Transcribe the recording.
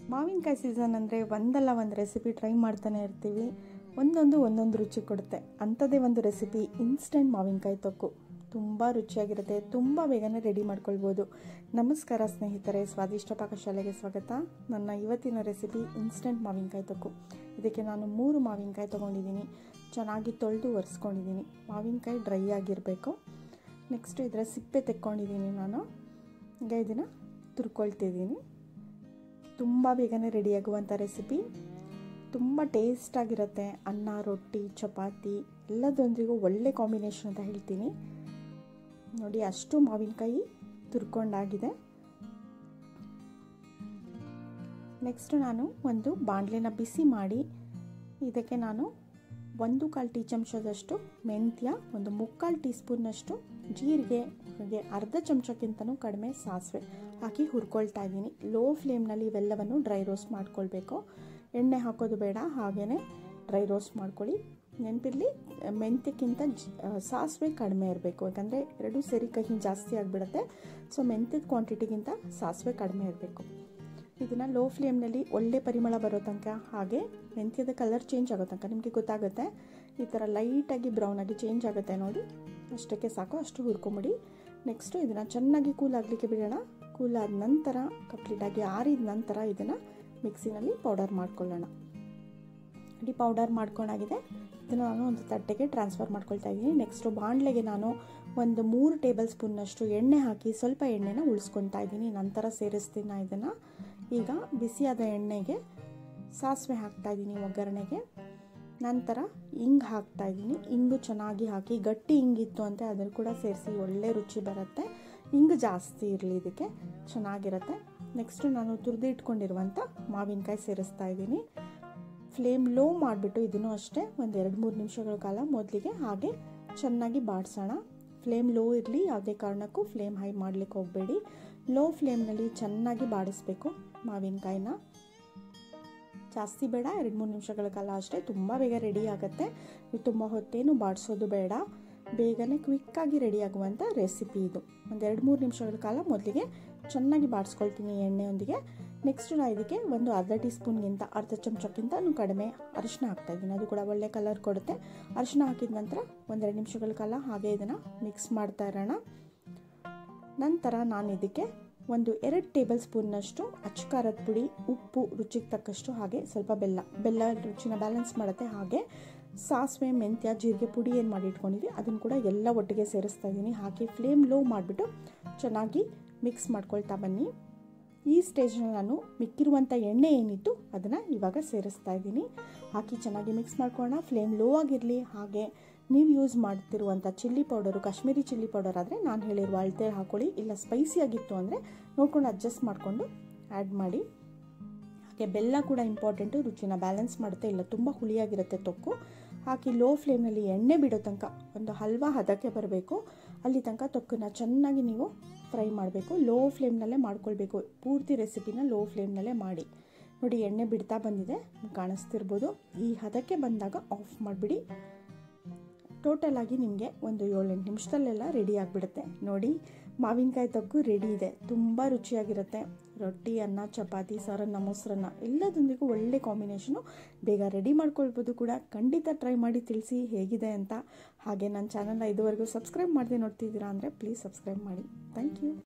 ಮಾವಿನಕಾಯಿ ಸೀಸನ್ ಅಂದರೆ ಒಂದಲ್ಲ ಒಂದು ರೆಸಿಪಿ ಟ್ರೈ ಮಾಡ್ತಾನೆ ಇರ್ತೀವಿ ಒಂದೊಂದು ಒಂದೊಂದು ರುಚಿ ಕೊಡುತ್ತೆ ಅಂಥದ್ದೇ ಒಂದು ರೆಸಿಪಿ ಇನ್ಸ್ಟೆಂಟ್ ಮಾವಿನಕಾಯಿ ತೊಕ್ಕು ತುಂಬ ರುಚಿಯಾಗಿರುತ್ತೆ ತುಂಬ ಬೇಗನೆ ರೆಡಿ ಮಾಡ್ಕೊಳ್ಬೋದು ನಮಸ್ಕಾರ ಸ್ನೇಹಿತರೆ ಸ್ವಾದಿಷ್ಟ ಪಾಕಶಾಲೆಗೆ ಸ್ವಾಗತ ನನ್ನ ಇವತ್ತಿನ ರೆಸಿಪಿ ಇನ್ಸ್ಟೆಂಟ್ ಮಾವಿನಕಾಯಿ ತೊಕ್ಕು ಇದಕ್ಕೆ ನಾನು ಮೂರು ಮಾವಿನಕಾಯಿ ತೊಗೊಂಡಿದ್ದೀನಿ ಚೆನ್ನಾಗಿ ತೊಳೆದು ಒರೆಸ್ಕೊಂಡಿದ್ದೀನಿ ಮಾವಿನಕಾಯಿ ಡ್ರೈ ಆಗಿರಬೇಕು ನೆಕ್ಸ್ಟು ಇದರ ಸಿಪ್ಪೆ ತೆಕ್ಕೊಂಡಿದ್ದೀನಿ ನಾನು ಈಗ ಇದನ್ನು ತುರ್ಕೊಳ್ತಿದ್ದೀನಿ ತುಂಬ ಬೇಗನೆ ರೆಡಿಯಾಗುವಂಥ ರೆಸಿಪಿ ತುಂಬ ಟೇಸ್ಟಾಗಿರುತ್ತೆ ಅನ್ನ ರೊಟ್ಟಿ ಚಪಾತಿ ಎಲ್ಲದೊಂದಿಗೂ ಒಳ್ಳೆ ಕಾಂಬಿನೇಷನ್ ಅಂತ ಹೇಳ್ತೀನಿ ನೋಡಿ ಅಷ್ಟು ಮಾವಿನಕಾಯಿ ತುರ್ಕೊಂಡಾಗಿದೆ ನೆಕ್ಸ್ಟ್ ನಾನು ಒಂದು ಬಾಣಲೆನ ಬಿಸಿ ಮಾಡಿ ಇದಕ್ಕೆ ನಾನು ಒಂದು ಕಾಲು ಟೀ ಚಮಚದಷ್ಟು ಮೆಂತ್ಯ ಒಂದು ಮುಕ್ಕಾಲು ಟೀ ಸ್ಪೂನ್ನಷ್ಟು ಜೀರಿಗೆ ಹಾಗೆ ಅರ್ಧ ಚಮಚಕ್ಕಿಂತನೂ ಕಡಿಮೆ ಸಾಸಿವೆ ಹಾಕಿ ಹುರ್ಕೊಳ್ತಾ ಇದ್ದೀನಿ ಲೋ ಫ್ಲೇಮ್ನಲ್ಲಿ ಇವೆಲ್ಲವನ್ನು ಡ್ರೈ ರೋಸ್ಟ್ ಮಾಡ್ಕೊಳ್ಬೇಕು ಎಣ್ಣೆ ಹಾಕೋದು ಬೇಡ ಹಾಗೆಯೇ ಡ್ರೈ ರೋಸ್ಟ್ ಮಾಡ್ಕೊಳ್ಳಿ ನೆನಪಿರಲಿ ಮೆಂತ್ಯಕ್ಕಿಂತ ಸಾಸಿವೆ ಕಡಿಮೆ ಇರಬೇಕು ಯಾಕಂದರೆ ಎರಡೂ ಸೇರಿ ಕಹಿ ಜಾಸ್ತಿ ಆಗಿಬಿಡುತ್ತೆ ಸೊ ಮೆಂತ್ಯದ ಕ್ವಾಂಟಿಟಿಗಿಂತ ಸಾಸಿವೆ ಕಡಿಮೆ ಇರಬೇಕು ಇದನ್ನು ಲೋ ಫ್ಲೇಮ್ನಲ್ಲಿ ಒಳ್ಳೆ ಪರಿಮಳ ಬರೋ ತನಕ ಹಾಗೆ ಮೆಂತ್ಯದ ಕಲರ್ ಚೇಂಜ್ ಆಗೋ ತನಕ ನಿಮಗೆ ಗೊತ್ತಾಗುತ್ತೆ ಈ ಥರ ಲೈಟಾಗಿ ಬ್ರೌನಾಗಿ ಚೇಂಜ್ ಆಗುತ್ತೆ ನೋಡಿ ಅಷ್ಟಕ್ಕೆ ಸಾಕು ಅಷ್ಟು ಹುರ್ಕೊಂಬಿಡಿ ನೆಕ್ಸ್ಟು ಇದನ್ನು ಚೆನ್ನಾಗಿ ಕೂಲ್ ಆಗಲಿಕ್ಕೆ ಬಿಡೋಣ ಕೂಲ್ ಆದ ನಂತರ ಕಂಪ್ಲೀಟಾಗಿ ಆರಿದ ನಂತರ ಇದನ್ನು ಮಿಕ್ಸಿನಲ್ಲಿ ಪೌಡರ್ ಮಾಡ್ಕೊಳ್ಳೋಣ ಇಡೀ ಪೌಡರ್ ಮಾಡ್ಕೊಂಡಾಗಿದೆ ಇದನ್ನು ನಾನು ಒಂದು ತಟ್ಟೆಗೆ ಟ್ರಾನ್ಸ್ಫರ್ ಮಾಡ್ಕೊಳ್ತಾ ಇದ್ದೀನಿ ನೆಕ್ಸ್ಟು ಬಾಣಲೆಗೆ ನಾನು ಒಂದು ಮೂರು ಟೇಬಲ್ ಸ್ಪೂನ್ನಷ್ಟು ಎಣ್ಣೆ ಹಾಕಿ ಸ್ವಲ್ಪ ಎಣ್ಣೆನ ಉಳಿಸ್ಕೊತಾ ಇದ್ದೀನಿ ನಂತರ ಸೇರಿಸ್ತೀನಿ ಇದನ್ನು ಈಗ ಬಿಸಿಯಾದ ಎಣ್ಣೆಗೆ ಸಾಸಿವೆ ಹಾಕ್ತಾ ಇದ್ದೀನಿ ಒಗ್ಗರಣೆಗೆ ನಂತರ ಇಂಗು ಹಾಕ್ತಾ ಇದ್ದೀನಿ ಇಂಗು ಚೆನ್ನಾಗಿ ಹಾಕಿ ಗಟ್ಟಿ ಇಂಗಿತ್ತು ಅಂತ ಅದನ್ನು ಕೂಡ ಸೇರಿಸಿ ಒಳ್ಳೆ ರುಚಿ ಬರುತ್ತೆ ಇಂಗು ಜಾಸ್ತಿ ಇರಲಿ ಇದಕ್ಕೆ ಚೆನ್ನಾಗಿರುತ್ತೆ ನೆಕ್ಸ್ಟು ನಾನು ತುರಿದು ಇಟ್ಕೊಂಡಿರುವಂಥ ಮಾವಿನಕಾಯಿ ಸೇರಿಸ್ತಾ ಇದ್ದೀನಿ ಫ್ಲೇಮ್ ಲೋ ಮಾಡಿಬಿಟ್ಟು ಇದನ್ನು ಅಷ್ಟೇ ಒಂದು ಎರಡು ಮೂರು ನಿಮಿಷಗಳ ಕಾಲ ಮೊದಲಿಗೆ ಹಾಗೆ ಚೆನ್ನಾಗಿ ಬಾಡಿಸೋಣ ಫ್ಲೇಮ್ ಲೋ ಇರಲಿ ಯಾವುದೇ ಕಾರಣಕ್ಕೂ ಫ್ಲೇಮ್ ಹೈ ಮಾಡಲಿಕ್ಕೆ ಹೋಗಬೇಡಿ ಲೋ ಫ್ಲೇಮ್ನಲ್ಲಿ ಚೆನ್ನಾಗಿ ಬಾಡಿಸ್ಬೇಕು ಮಾವಿನಕಾಯಿನ ಜಾಸ್ತಿ ಬೇಡ ಎರಡು ಮೂರು ನಿಮಿಷಗಳ ಕಾಲ ಅಷ್ಟೇ ತುಂಬ ಬೇಗ ರೆಡಿ ಆಗುತ್ತೆ ನೀವು ತುಂಬ ಹೊತ್ತೇನು ಬಾಡಿಸೋದು ಬೇಡ ಬೇಗನೆ ಕ್ವಿಕ್ಕಾಗಿ ರೆಡಿ ಆಗುವಂಥ ರೆಸಿಪಿ ಇದು ಒಂದು ಎರಡು ಮೂರು ನಿಮಿಷಗಳ ಕಾಲ ಮೊದಲಿಗೆ ಚೆನ್ನಾಗಿ ಬಾಡಿಸ್ಕೊಳ್ತೀನಿ ಎಣ್ಣೆಯೊಂದಿಗೆ ನೆಕ್ಸ್ಟ್ ನಾನು ಇದಕ್ಕೆ ಒಂದು ಅರ್ಧ ಟೀ ಸ್ಪೂನ್ಗಿಂತ ಅರ್ಧ ಚಮಚಕ್ಕಿಂತ ಕಡಿಮೆ ಅರಿಶಿನ ಹಾಕ್ತಾಯಿದ್ದೀನಿ ಅದು ಕೂಡ ಒಳ್ಳೆ ಕಲರ್ ಕೊಡುತ್ತೆ ಅರಿಶಿನ ಹಾಕಿದ ನಂತರ ಒಂದೆರಡು ನಿಮಿಷಗಳ ಕಾಲ ಹಾಗೆ ಇದನ್ನು ಮಿಕ್ಸ್ ಮಾಡ್ತಾ ಇರೋಣ ನಂತರ ನಾನು ಇದಕ್ಕೆ ಒಂದು ಎರಡು ಟೇಬಲ್ ಸ್ಪೂನ್ನಷ್ಟು ಅಚ್ಚಕಾರದ ಪುಡಿ ಉಪ್ಪು ರುಚಿಗೆ ತಕ್ಕಷ್ಟು ಹಾಗೆ ಸ್ವಲ್ಪ ಬೆಲ್ಲ ಬೆಲ್ಲ ರುಚಿನ ಬ್ಯಾಲೆನ್ಸ್ ಮಾಡುತ್ತೆ ಹಾಗೆ ಸಾಸಿವೆ ಮೆಂತ್ಯ ಜೀರಿಗೆ ಪುಡಿ ಏನು ಮಾಡಿ ಇಟ್ಕೊಂಡಿದ್ವಿ ಅದನ್ನು ಕೂಡ ಎಲ್ಲ ಒಟ್ಟಿಗೆ ಸೇರಿಸ್ತಾ ಇದ್ದೀನಿ ಹಾಕಿ ಫ್ಲೇಮ್ ಲೋ ಮಾಡಿಬಿಟ್ಟು ಚೆನ್ನಾಗಿ ಮಿಕ್ಸ್ ಮಾಡ್ಕೊಳ್ತಾ ಬನ್ನಿ ಈ ಸ್ಟೇಜ್ನಲ್ಲಿ ನಾನು ಮಿಕ್ಕಿರುವಂಥ ಎಣ್ಣೆ ಏನಿತ್ತು ಅದನ್ನು ಇವಾಗ ಸೇರಿಸ್ತಾ ಇದ್ದೀನಿ ಹಾಕಿ ಚೆನ್ನಾಗಿ ಮಿಕ್ಸ್ ಮಾಡ್ಕೊಳ್ಳೋಣ ಫ್ಲೇಮ್ ಲೋ ಆಗಿರಲಿ ಹಾಗೆ ನೀವು ಯೂಸ್ ಮಾಡ್ತಿರುವಂಥ chilli powder Kashmiri chilli powder ಆದರೆ ನಾನು ಹೇಳಿರುವ ಅಳತೆ ಹಾಕೊಳ್ಳಿ ಇಲ್ಲ ಸ್ಪೈಸಿ ಆಗಿತ್ತು ಅಂದರೆ ನೋಡ್ಕೊಂಡು ಅಡ್ಜಸ್ಟ್ ಮಾಡಿಕೊಂಡು ಆ್ಯಡ್ ಮಾಡಿ ಹಾಗೆ ಬೆಲ್ಲ ಕೂಡ ಇಂಪಾರ್ಟೆಂಟು ರುಚಿನ ಬ್ಯಾಲೆನ್ಸ್ ಮಾಡುತ್ತೆ ಇಲ್ಲ ತುಂಬ ಹುಳಿಯಾಗಿರುತ್ತೆ ತೊಕ್ಕು ಹಾಕಿ ಲೋ ಫ್ಲೇಮ್ನಲ್ಲಿ ಎಣ್ಣೆ ಬಿಡೋ ತನಕ ಒಂದು ಹಲ್ವಾ ಹದಕ್ಕೆ ಬರಬೇಕು ಅಲ್ಲಿ ತನಕ ತೊಕ್ಕನ್ನು ಚೆನ್ನಾಗಿ ನೀವು ಫ್ರೈ ಮಾಡಬೇಕು ಲೋ ಫ್ಲೇಮ್ನಲ್ಲೇ ಮಾಡ್ಕೊಳ್ಬೇಕು ಪೂರ್ತಿ ರೆಸಿಪಿನ ಲೋ ಫ್ಲೇಮ್ನಲ್ಲೇ ಮಾಡಿ ನೋಡಿ ಎಣ್ಣೆ ಬಿಡ್ತಾ ಬಂದಿದೆ ಕಾಣಿಸ್ತಿರ್ಬೋದು ಈ ಹದಕ್ಕೆ ಬಂದಾಗ ಆಫ್ ಮಾಡಿಬಿಡಿ ಟೋಟಲ್ ಆಗಿ ನಿಮಗೆ ಒಂದು ಏಳೆಂಟು ನಿಮಿಷದಲ್ಲೆಲ್ಲ ರೆಡಿ ಆಗಿಬಿಡುತ್ತೆ ನೋಡಿ ಮಾವಿನಕಾಯಿ ತೊಕ್ಕು ರೆಡಿ ಇದೆ ತುಂಬ ರುಚಿಯಾಗಿರುತ್ತೆ ರೊಟ್ಟಿ ಅನ್ನ ಚಪಾತಿ ಸಾರನ್ನ ಮೊಸರನ್ನ ಎಲ್ಲದೊಂದಿಗೂ ಒಳ್ಳೆ ಕಾಂಬಿನೇಷನು ಬೇಗ ರೆಡಿ ಮಾಡ್ಕೊಳ್ಬೋದು ಕೂಡ ಖಂಡಿತ ಟ್ರೈ ಮಾಡಿ ತಿಳಿಸಿ ಹೇಗಿದೆ ಅಂತ ಹಾಗೆ ನನ್ನ ಚಾನಲ್ನ ಇದುವರೆಗೂ ಸಬ್ಸ್ಕ್ರೈಬ್ ಮಾಡದೆ ನೋಡ್ತಿದ್ದೀರಾ ಅಂದರೆ ಪ್ಲೀಸ್ ಸಬ್ಸ್ಕ್ರೈಬ್ ಮಾಡಿ ಥ್ಯಾಂಕ್ ಯು